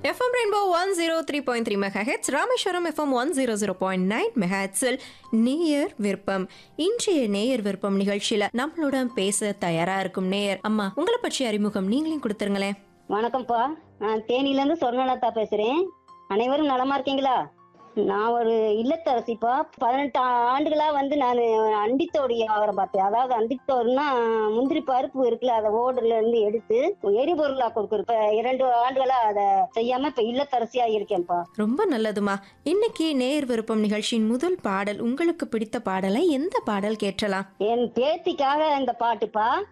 FM rainbow one zero three point three megahertz Rameswaram FM one zero zero point nine மெகா ஹெட்ஸில் நேயர் விருப்பம் இன்றைய நேயர் விருப்பம் நிகழ்ச்சியில நம்மளுடன் பேச தயாரா இருக்கும் நேயர் அம்மா உங்களை பற்றிய அறிமுகம் நீங்களும் கொடுத்துருங்களேன் வணக்கம்ப்பா நான் தேனியிலேருந்து சொர்ணலதா பேசுறேன் அனைவரும் நலமா இருக்கீங்களா நான் ஒரு இல்லத்தரசிப்பா பதினெட்டு ஆண்டுகளா வந்து நான் அண்டித்தோடு வியாபாரம் பார்த்தேன் அதாவது அண்டித்தோடுனா முந்திரி பருப்பு இருக்குல்ல அதை ஓடுல இருந்து எடுத்து எரிபொருளா கொடுக்குறேன் இப்ப இரண்டு ஆண்டுகளா அதை செய்யாம இப்ப இல்லத்தரசியா இருக்கேன்ப்பா ரொம்ப நல்லதுமா இன்னைக்கு நேயர் விருப்பம் நிகழ்ச்சியின் முதல் பாடல் உங்களுக்கு பிடித்த பாடலை எந்த பாடல் கேட்டலாம் என் பேத்திக்காக இந்த பாட்டுப்பா